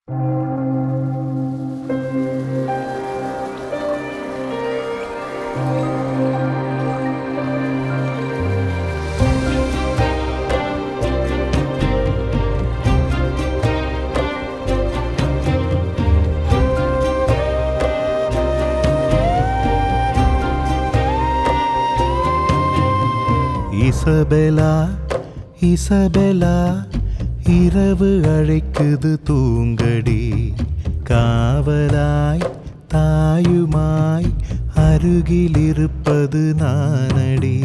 இசபெலா இசபெலா இரவு அழைக்குது தூங்கடி காவலாய் தாயுமாய் அருகில் இருப்பது நானடி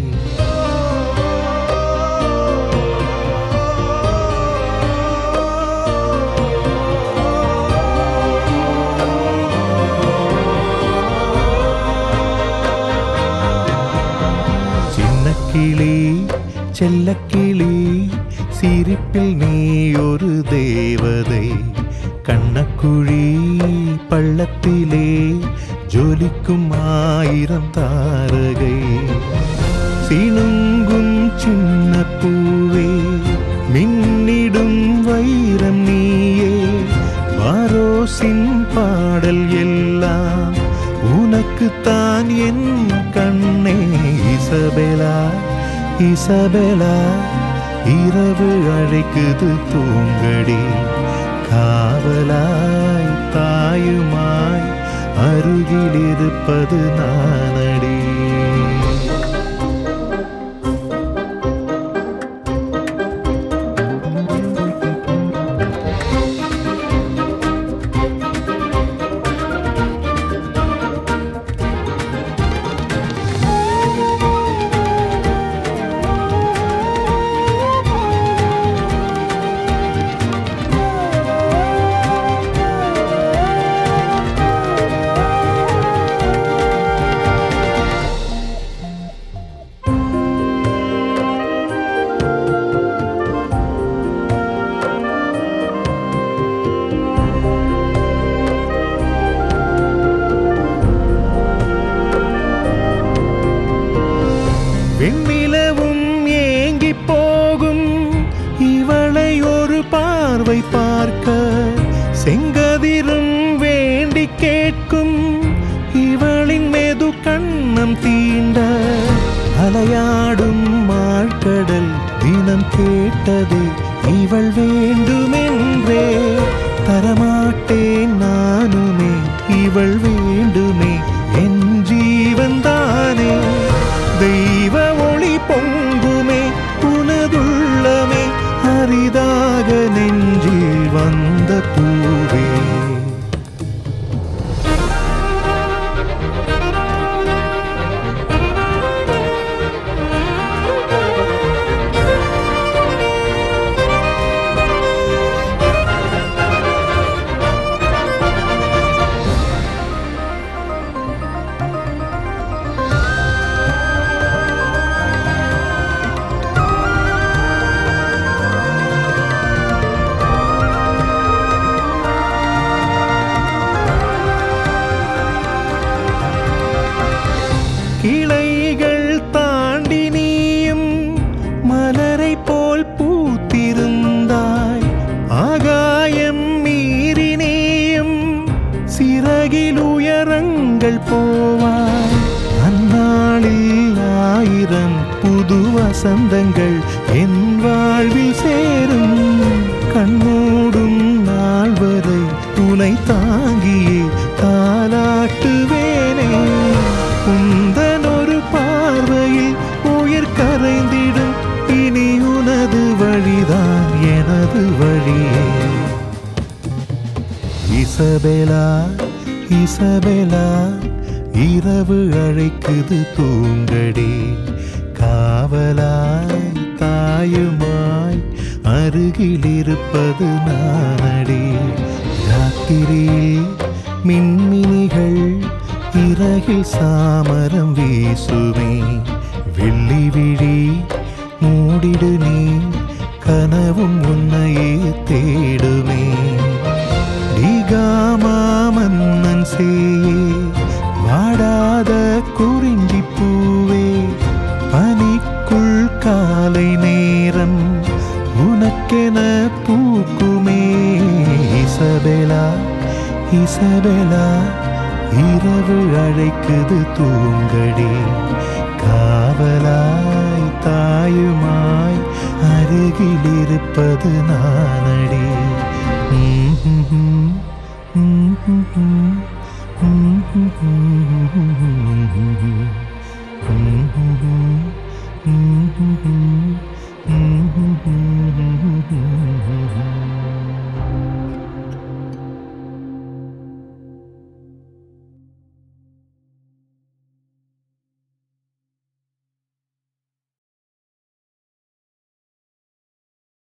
சின்ன கிளி செல்லக்கிளி சிரிப்பில் நீ ஒரு தேவதை கண்ணக்குழி பள்ளத்திலே ஜொலிக்கும் ஆயிரம் தாரகை சிணுங்கும் சின்ன பூவே மின்னிடும் வைரம் நீயே வாரோசின் பாடல் எல்லாம் உனக்குத்தான் என் கண்ணே இசபெலா இசபெலா இரவு அழைக்குது தூங்கடி காவலாய் தாயுமாய் அருகில் இருப்பது நானடி வெண்ணிலவும் ஏங்கி போகும் இவளை ஒரு பார்வை பார்க்க செங்கதிரும் வேண்டி கேட்கும் இவளின் மெது கண்ணம் தீண்ட அலையாடும் மாழ்கடல் தினம் கேட்டது இவள் வேண்டுமென்றே தரமாட்டேன் நானுமே இவள் வேண்டுமே என் ஜீவன்தானே தெய்வ ஒளி பொங்குமே உனதுள்ளமே அரிதாக நெஞ்சில் வந்த பூவே கிளைகள் தாண்டி நீயும் மலரை போல் பூத்திருந்தாய் ஆகாயம் மீறி நீயும் சிறகில் உயரங்கள் போவாய் அந்நாளில் ஆயிரம் புது வசந்தங்கள் என் வாழ்வில் சேரும் கண்ணோடும் நாள் வரை துணை தாங்கியே தாலாட்டுவேனே உந்தன் ஒரு பார்வையில் உயிர் கரைந்திடும் இனி உனது வழிதான் எனது வழியே இசபெலா இசபெலா இரவு அழைக்குது தூங்கடி காவலாய் தாயுமாய் அருகில் இருப்பது நானடி ராத்திரியில் மின்மினிகள் இறகில் சாமரம் வீசுமே வெள்ளி விழி மூடிடு நீ கனவும் உன்னையே தேடுமே டிகாமா மன்னன் சேயே வாடாத குறிஞ்சி பூவே பனிக்குள் காலை நேரம் உனக்கென பூக்குமே இச இசபெலா இசபெலா இரவு அழைக்குது தூங்கடி காவலாய் தாயுமாய் அருகில் இருப்பது நானடி ம்ஹும். ம்ஹும். ம்ஹும்.